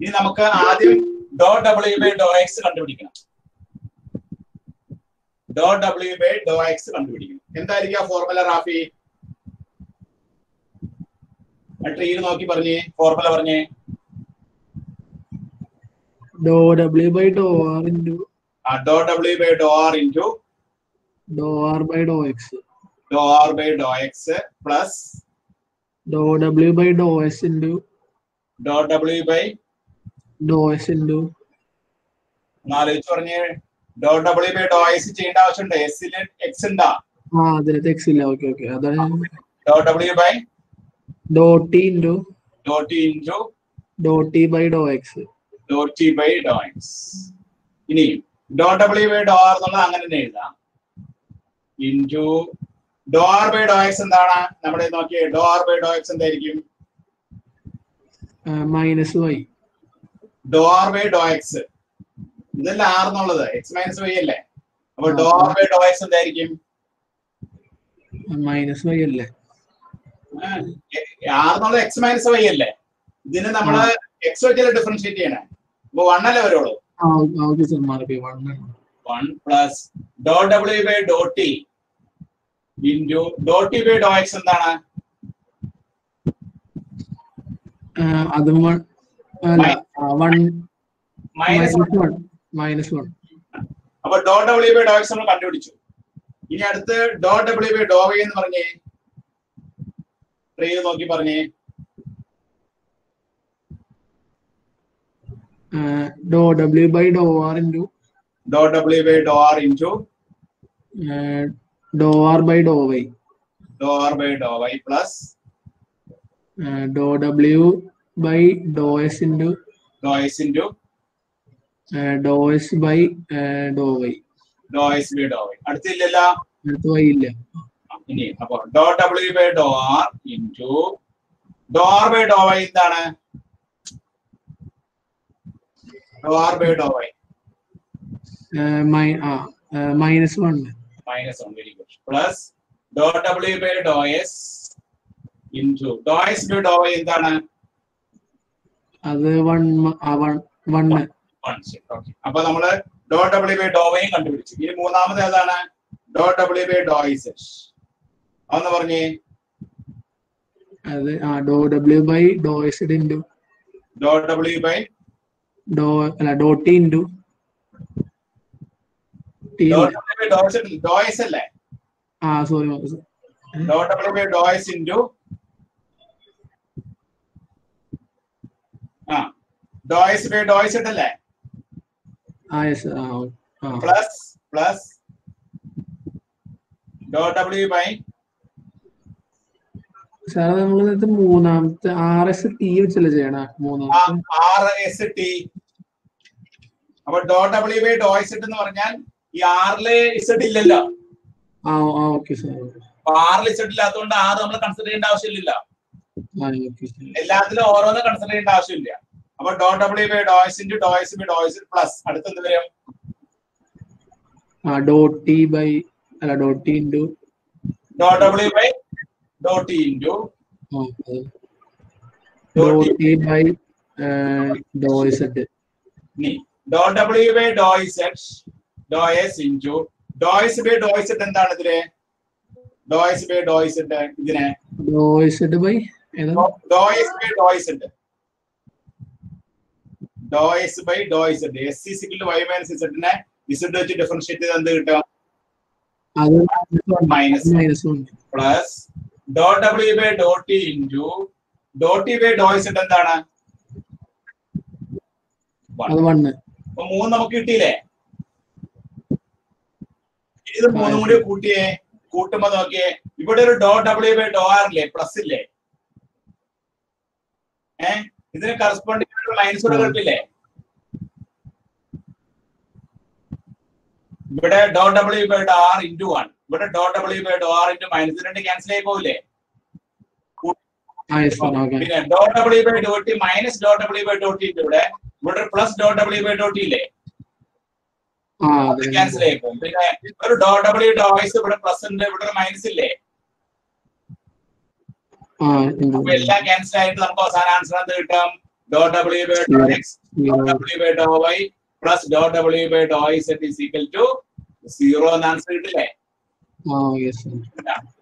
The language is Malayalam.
ഇനി നമുക്ക് ആദ്യം doe W by doe X കണ്ടുപിടിക്കണം doe W by doe X കണ്ടുപിടിക്കണം എന്തായിരിക്കും ആ ഫോർമുല റാഫി ട്രീയിൽ നോക്കി പറഞ്ഞേ ഫോർമുല പറഞ്ഞേ doe W by doe R into ആ doe W by doe R into doe R by doe X doe R by doe X plus doe W by doe S into doe W by doe S into ആലോചിച്ച് പറഞ്ഞേ doe W by doe S ചെയ്യേണ്ട ആവശ്യമുണ്ട് എസിൽ എക്സ് ഉണ്ടാ ആ അതിനകത്ത് എക്സ് ഇല്ല ഓക്കെ ഓക്കെ അതാണ് doe W by doe T into doe T into doe T by doe X doe T by doe X ഇനി doe W by doe R എന്നുള്ളത് അങ്ങനെ തന്നെ എഴുതാം into doe R by doe X എന്താണ് നമ്മുടെ നോക്കിയേ doe R by doe X എന്തായിരിക്കും minus Y doe R by doe X ഇതല്ല ആർ എന്നുള്ളത് എക്സ് മൈനസ് വൈ അല്ലേ അപ്പൊ doe R by doe X എന്തായിരിക്കും മൈനസ് വൈ അല്ലേ ആർ എന്നുള്ളത് എക്സ് മൈനസ് വൈ അല്ലേ ഇതിന് നമ്മള് എക്സ് വെച്ചല്ലേ ഡിഫറൻഷിയേറ്റ് ചെയ്യണേ അപ്പൊ വൺ അല്ലേ വരുള്ളൂ ആ ഓക്കെ സർ മാറി one one plus doe W by doe T into doe T by doe X എന്താണ് അതും വൺ അല്ല one minus minus one minus one അപ്പൊ doe W by doe X നമ്മൾ കണ്ടുപിടിച്ചു ഇനി അടുത്ത് doe W by doe Y എന്ന് പറഞ്ഞേ ട്രീ നോക്കി പറഞ്ഞേ doe W by doe R into doe W by doe R into doe R by doe Y doe R by doe Y plus doe W by doe S into doe S into doe S by doe Y doe S by doe Y അടുത്തില്ലല്ലോ അടുത്ത് വൈ ഇല്ല ഇനി അപ്പൊ doe W by doe R into doe R by doe Y എന്താണ് doe R by doe Y minus one minus one very good plus doe W by doe S into doe S by doe Y എന്താണ് അത് one one one one okay അപ്പൊ നമ്മള് ഡോ ഡബ്ല്യു ബൈ ഡോ വൈയും കണ്ടുപിടിച്ചു ഇനി മൂന്നാമത് ഏതാണ് ഡോ ഡബ്ല്യു ബൈ ഡോ ഇസെറ്റ് അതൊന്ന് പറഞ്ഞേ അത് ആ doe W by doe S into doe W by doe അല്ല doe T into T doe W by doe Z doe S അല്ലേ ആ sorry doe W by doe S into ആ ഡോ എസ് ബൈ ഡോ ഇസെറ്റ് അല്ലേ ആ യെസ് ആ ആ plus plus doe W by sir നമ്മൾ നേരത്തെ മൂന്നാമത്തെ ആർ എസ് ടി വെച്ചല്ലേ ചെയ്യണ മൂന്നാമത്തെ ആർ എസ് ടി അപ്പൊ ഡോ ഡബ്ല്യു ബൈ ഡോ ഇസെറ്റ് എന്ന് പറഞ്ഞാൽ ഈ ആറില് ഇസെറ്റ് ഇല്ലല്ലോ ആ ആ ഓക്കെ സാർ അപ്പൊ ആറിൽ ഇസെറ്റ് ഇല്ലാത്തതുകൊണ്ട് ആറ് നമ്മൾ കൺസിഡർ ചെയ്യേണ്ട ആവശ്യമില്ല ആ ഓക്കെ സാർ എല്ലാത്തിലും ഓരോന്ന് കൺസിഡർ ചെയ്യേണ്ട ആവശ്യമില്ല അപ്പൊ doe W by doe S into doe S by doe S plus അടുത്തെന്ത് വരും ആ ഡോ ടി ബൈ അല്ല doe T into doe W by doe T into doe T by doe Z doe W by doe Z doe S into doe S by doe Z എന്താണ് ഇതില് ഡോ എസ് ബൈ ഡോ ഇസെറ്റ് ഇതിനെ ഡോ ഇസെറ്റ് ബൈ ഏതാ doe S by doe Z doe S by doe Z S സി സിക്കിൾ വൈ മൈനസ് ഇസെറ്റിനെ ഇസെറ്റ് വെച്ച് ഡിഫറൻഷിയേറ്റ് ചെയ്ത് എന്ത് കിട്ടും അത് minus minus one plus doe W by doe T into doe T by doe Z എന്താണ് അത് വണ്ണ് അപ്പൊ മൂന്ന് നമുക്ക് കിട്ടിയില്ലേ ഇത് മൂന്നും കൂടി കൂട്ടിയേ കൂട്ടുമ്പോ നോക്കിയേ ഇവിടെ ഒരു doe W by doe R ഇല്ലേ പ്ലസ് ഇല്ലേ ഏ ഇതിന് കറസ്പോണ്ടിങ് മൈനസ് കൂടെ കിട്ടില്ലേ ഇവിടെ doe W by doe R into one ഇവിടെ doe W by doe R into minus രണ്ട് ക്യാൻസൽ ആയി പോകില്ലേ ആ യെസ് സാർ ഓക്കെ പിന്നെ doe W by doe T minus doe W by doe T ഇവിടെ ഇവിടെ plus doe W by doe T ഇല്ലേ ആ അതെ ക്യാൻസൽ ആയി പോകും പിന്നെ ഒരു ഡോ ഡബ്ല്യു ഡോ എക്സ് ഇവിടെ പ്ലസ് ഉണ്ട് ഇവിടെ ഒരു മൈനസ് ഇല്ലേ ആ ഉണ്ട്. അപ്പൊ എല്ലാം ക്യാൻസൽ ആയിട്ട് നമുക്ക് അവസാന ആൻസർ എന്ത് കിട്ടും dot W by doe X dot W by doe Y plus dot W by doe Z is equal to zero എന്ന് ആൻസർ കിട്ടില്ലേ ആ യെസ് ഇതാണ്.